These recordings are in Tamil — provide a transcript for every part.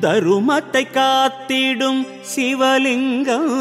தருமத்தை காத்திடும் சிவலிங்கம்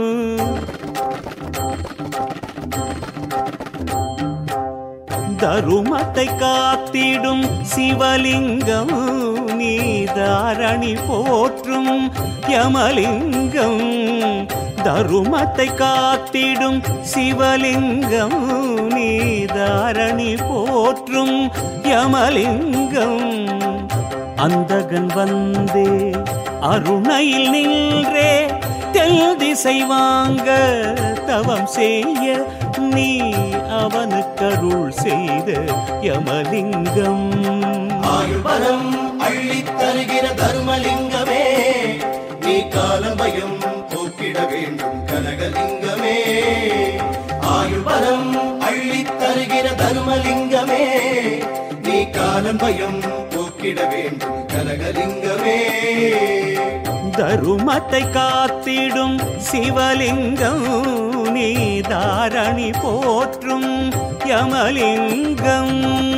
தருமத்தை காத்திடும் சிவலிங்கம் நீதாரணி போற்றும் யமலிங்கம் தருமத்தை காத்திடும் சிவலிங்கம் நீதாரணி போற்றும் யமலிங்கம் அந்தகன் வந்தே அருணையில் நின்றே தெல் திசை வாங்க தவம் செய்ய நீ அவனுக்கருள் செய்த யமலிங்கம் ஆயுள்பலம் அள்ளித் தருகிற தர்மலிங்கமே நீ காலபயம் போக்கிட வேண்டும் கனகலிங்கமே ஆயுள்பலம் அள்ளித் தருகிற தர்மலிங்கமே நீ காலம் பயம் போக்கிட வேண்டும் கனகலிங்கமே தருமத்தை காத்திடும் சிவலிங்கம் நீ தாரணி போற்றும் யமலிங்கம்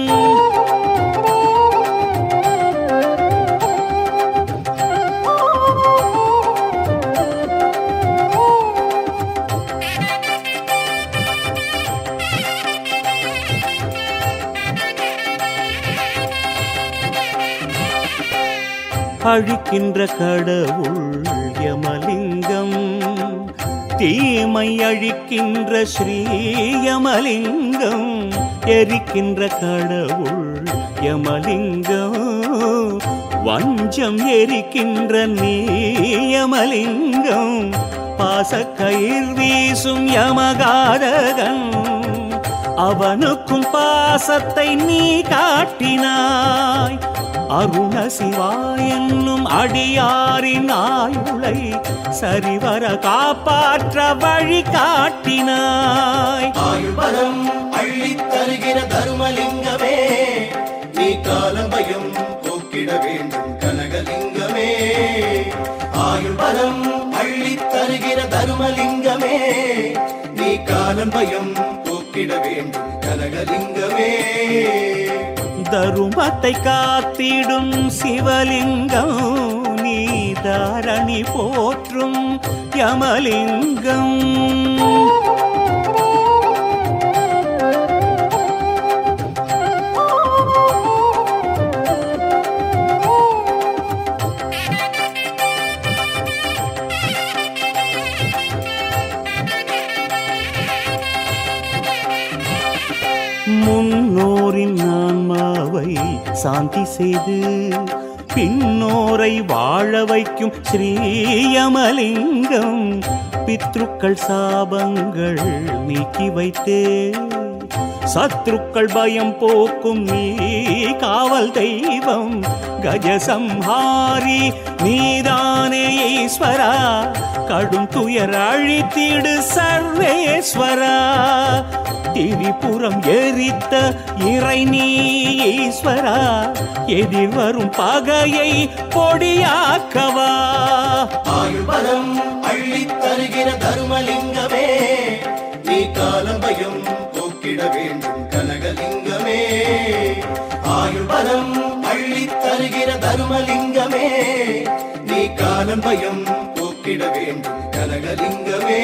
அழிக்கின்ற கடவுள் யமலிங்கம் தீமை அழிக்கின்ற ஸ்ரீயமலிங்கம் எரிக்கின்ற கடவுள் யமலிங்கம் வஞ்சம் எரிக்கின்ற நீயமலிங்கம் பாசக்கயிர் வீசும் யமகாரகன் அவனுக்கும் பாசத்தை நீ காட்டினாய் அருண சிவாய் என்னும் அடியாரின் ஆயுளை சரிவர காப்பாற்ற வழி காட்டினாய் ஆயுள்பலம் அள்ளித் தருகிற தர்மலிங்கமே நீ காலம் பயம் போக்கிட வேண்டும் கனகலிங்கமே ஆயுள்பலம் அள்ளித் தருகிற தர்மலிங்கமே நீ காலம் பயம் போக்கிட வேண்டும் கனகலிங்கமே தருமத்தை காத்திடும் சிவலிங்கம் நீ தாரணி போற்றும் யமலிங்கம் முன்னோரின் ஆன்மாவை சாந்தி செய்து பின்னோரை வாழ வைக்கும் ஸ்ரீயமலிங்கம் பித்ருக்கள் சாபங்கள் நீக்கி வைத்தே சத்ருக்கள் பயம் போக்கும் நீ காவல் தெய்வம் கஜசம்ஹாரி நீதானே ஈஸ்வரா கடும் துயர் அழித்திடு சர்வேஸ்வரா திரிபுரம் எரித்த இறை நீ ஈஸ்வரா எதிர் வரும் பகையை பொடியாக்கவா ஆயுள்பலம் அள்ளித் தருகிற தர்மலிங்கமே நீ காலம் பயம் போக்கிட வேண்டும் கனகலிங்கமே ஆயுள்பலம் அள்ளித் தருகிற தர்மலிங்கமே நீ காலம் பயம் போக்கிட வேண்டும் கனகலிங்கமே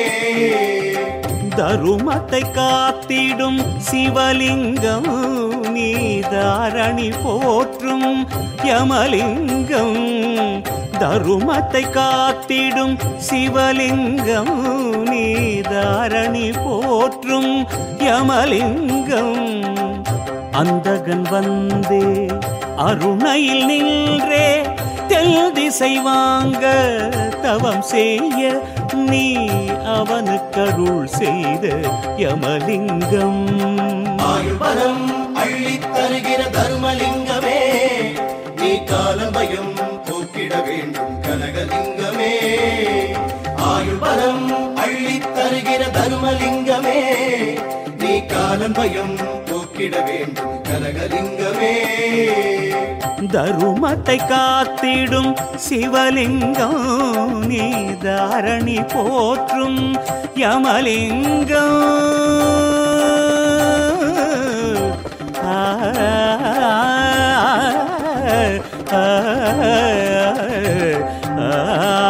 தருமத்தை காத்திடும் சிவலிங்கம் நீ தாரணி போற்றும் யமலிங்கம் தருமத்தை காத்திடும் சிவலிங்கம் நீ தாரணி போற்றும் யமலிங்கம் அந்தகன் வந்தே அருணையில் நின்றே தெல் திசை வாங்க தவம் செய்ய நீ அவனுக்கருள் செய்த யமலிங்கம் ஆயுள்பலம் அள்ளித் தருகிற தர்மலிங்கமே நீ காலம் பயம் போக்கிட வேண்டும் கனகலிங்கமே ஆயுள்பலம் அள்ளித் தருகிற தர்மலிங்கமே நீ காலம் பயம் போக்கிட வேண்டும் கனகலிங்கமே தருமத்தை காத்திடும் சிவலிங்கம் நீ தாரணி போற்றும் யமலிங்கம் ஆ, ஆ, ஆ, ஆ, ஆ